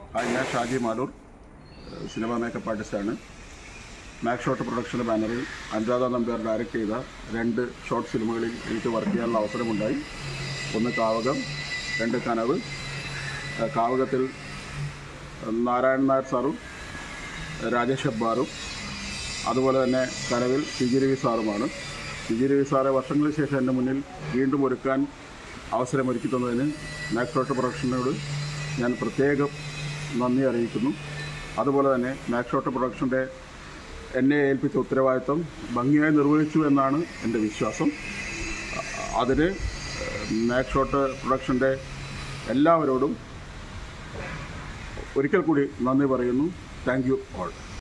hi ഞാൻ ഷാജി മാലൂർ ഏഹ് സിനിമ മേക്കപ്പ് ആർട്ടിസ്റ്റാണ് മാക് ഷോട്ട് പ്രൊഡക്ഷൻ്റെ ബാനറിൽ അനുരാധ നമ്പ്യാർ ഡയറക്റ്റ് ചെയ്ത രണ്ട് ഷോർട്ട് ഫിലിമുകളിൽ എനിക്ക് വർക്ക് ചെയ്യാനുള്ള അവസരമുണ്ടായി ഒന്ന് കാവകം രണ്ട് കനവ് ഏഹ് കാവകത്തിൽ നാരായണൻ നായർ സാറും രാജേഷ് ഹബ്ബാറും അതുപോലെ തന്നെ കനവിൽ സിജി രവി സാറുമാണ് സിജി രവി സാറെ വർഷങ്ങൾക്ക് ശേഷം എൻ്റെ മുന്നിൽ വീണ്ടും ഒരുക്കാൻ അവസരമൊരുക്കി തന്നതിന് മാക് ഷോട്ട് പ്രൊഡക്ഷനോട് ഞാൻ പ്രത്യേകം നന്ദി അറിയിക്കുന്നു അതുപോലെ തന്നെ മാക് ഷോട്ട് പ്രൊഡക്ഷൻ്റെ എന്നെ ഏൽപ്പിച്ച ഉത്തരവാദിത്വം ഭംഗിയായി നിർവഹിച്ചു എന്നാണ് എൻ്റെ വിശ്വാസം അ- അതിന് മാക് ഷോട്ട് പ്രൊഡക്ഷൻ്റെ എല്ലാവരോടും ഒരിക്കൽ കൂടി നന്ദി പറയുന്നു താങ്ക് യു ഓൾ